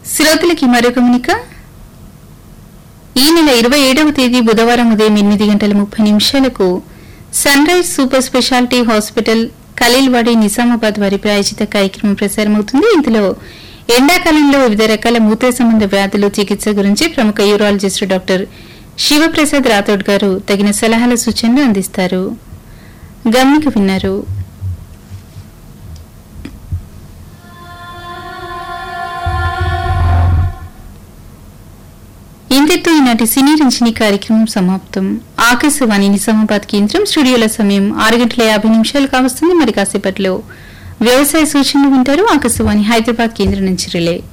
శ్రోతలకి మరో గమనిక ఈ నెల ఇరవై ఏడవ తేదీ బుధవారం ఉదయం ఎనిమిది గంటల ముప్పై నిమిషాలకు sunrise super speciality hospital Khaleelwadi Nizamabad వారి ప్రాయోజిత కార్యక్రమం ప్రసారమవుతుంది ఇందులో ఎండాకాలంలో వివిధ రకాల మూత్ర సంబంధ వ్యాధుల చికిత్స గురించి ప్రముఖ యూరాలజిస్ట్ డాక్టర్ శివప్రసాద్ రాథోడ్ గారు తగిన సలహాల సూచనలు అందిస్తారు గమనిక విన్నారు ఇంతటితో ఈనాటి సినీ రంజని కార్యక్రమం సమాప్తం ఆకాశవాణి నిజామాబాద్ కేంద్రం స్టూడియోల సమయం ఆరు గంటల యాభై నిమిషాలు కావస్తుంది మరి కాసేపట్లో వ్యవసాయ సూచనలు వింటారు ఆకాశవాణి హైదరాబాద్ కేంద్రం నుంచి రిలే